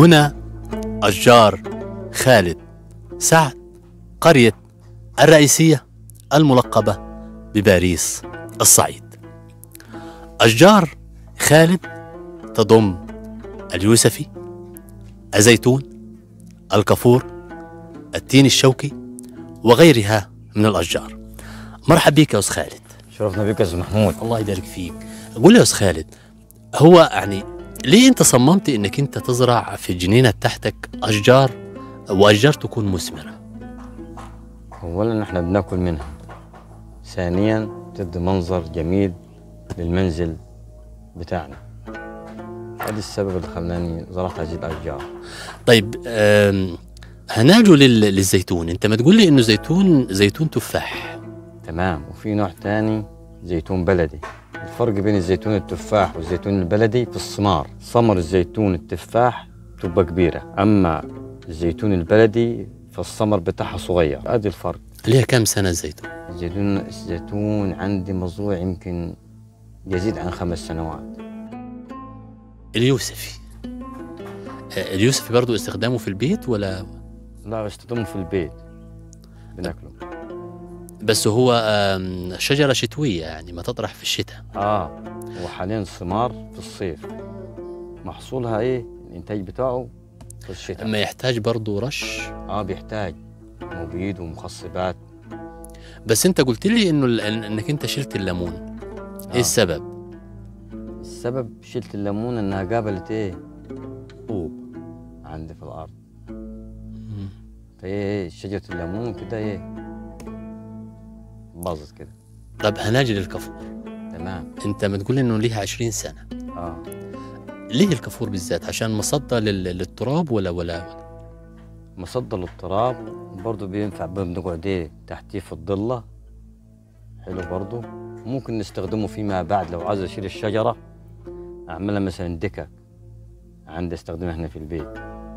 هنا أشجار خالد سعد قرية الرئيسية الملقبة بباريس الصعيد أشجار خالد تضم اليوسفي الزيتون الكفور التين الشوكي وغيرها من الأشجار مرحبا بك يا أستاذ خالد شرفنا بك يا استاذ محمود الله يبارك فيك قول لي يا أستاذ خالد هو يعني ليه أنت صممت إنك أنت تزرع في الجنينة تحتك أشجار وأشجار تكون مثمرة اولا احنا بناكل منها ثانيا تدي منظر جميل للمنزل بتاعنا هذا السبب اللي خلاني زرعت هذه الاشجار طيب آم، هناجوا لل- للزيتون أنت ما تقول لي إنه زيتون زيتون تفاح تمام وفي نوع تاني زيتون بلدي الفرق بين الزيتون التفاح والزيتون البلدي في الثمار ثمر الزيتون التفاح تبقى كبيرة أما الزيتون البلدي فالثمر بتاعها صغير هذا الفرق ليها كم سنة الزيتون الزيتون الزيتون عندي مزروع يمكن يزيد عن خمس سنوات اليوسفي آه، اليوسفي برضو استخدامه في البيت ولا لا بستخدمه في البيت بناكله بس هو آم، شجرة شتوية يعني ما تطرح في الشتاء اه هو حاليا ثمار في الصيف محصولها ايه الانتاج بتاعه في الشتاء أما يحتاج برضو رش اه بيحتاج مبيد ومخصبات بس أنت قلت لي إنه ال- إن- إنك أنت شلت الليمون إيه آه. السبب؟ السبب شلت الليمون انها قابلت ايه طوب عندي في الارض مم. فايه شجره الليمون كده ايه باظت كده طب هناجي للكفور تمام أنت ما تقول لي إنه ليها 20 سنة اه ليه الكفور بالذات عشان مصدى لل- للتراب ولا ولا مصدى للتراب برضه بينفع بنقعد ايه تحتيه في الضله حلو برضه ممكن نستخدمه فيما بعد لو عايز اشيل الشجره اعملها مثلا دكك عندي استخدمها هنا في البيت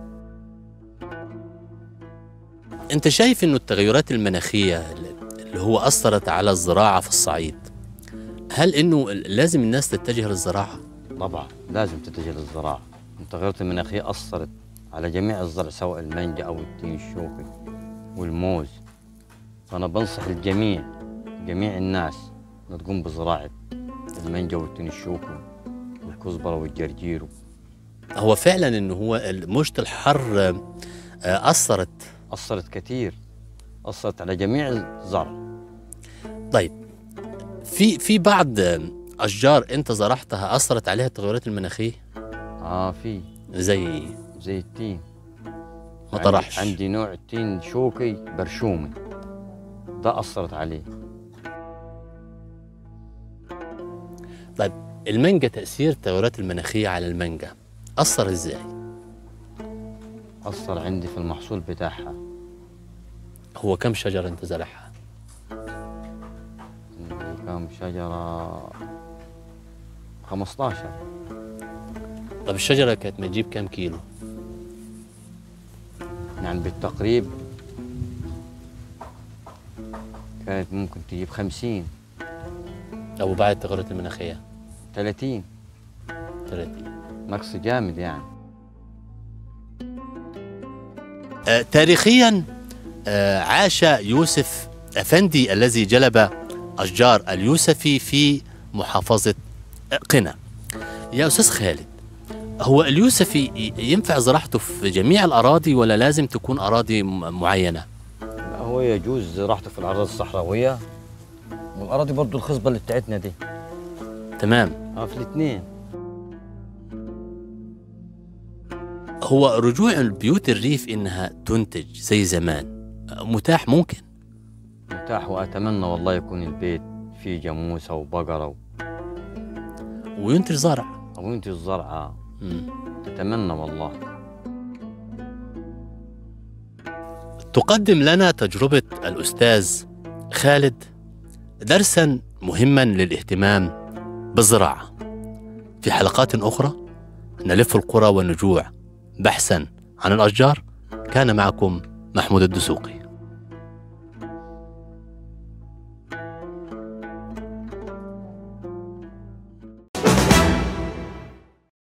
أنت شايف إنه التغيرات المناخية اللي هو أثرت على الزراعة في الصعيد هل إنه لازم الناس تتجه للزراعة؟ طبعا لازم تتجه للزراعه التغيرات المناخيه اثرت على جميع الزرع سواء المانجا او التين الشوكي والموز فانا بنصح الجميع جميع الناس انها تقوم بزراعه المانجا والتين الشوكي والكزبره والجرجير هو فعلا إنه هو موجة الحر آه، آه، أثرت أثرت كثير أثرت على جميع الزرع طيب في في بعض اشجار انت زرعتها اثرت عليها التغيرات المناخيه آه في زي زي التين ما عندي- طرحش عندي نوع تين شوكي برشومي ده أثرت عليه طيب المانجا تاثير التغيرات المناخيه على المانجا اثر ازاي أثر عندي في المحصول بتاعها هو كم شجره انت زرعها عندي كم شجرة 15 طب الشجره كانت ما تجيب كم كيلو يعني بالتقريب كانت ممكن تجيب 50 او بعد التغيرات المناخيه 30 30 نقص جامد يعني آه تاريخيا آه عاش يوسف افندي الذي جلب اشجار اليوسفي في محافظه قنا يا استاذ خالد هو اليوسفي ي- ينفع زراعته في جميع الاراضي ولا لازم تكون اراضي م- معينه لا هو يجوز زراعته في الأراضي الصحراوية والأراضي برضو الخصبة اللي بتاعتنا دي تمام اه في الاثنين هو رجوع البيوت الريف انها تنتج زي زمان آه، متاح ممكن متاح واتمنى والله يكون البيت فيه جاموسه وبقره و- وينتج زرع او انت الزرعه مم. تتمنى والله تقدم لنا تجربة الأستاذ خالد درسا مهما للاهتمام بالزراعة في حلقات أخرى نلف القرى والنجوع بحثا عن الأشجار كان معكم محمود الدسوقي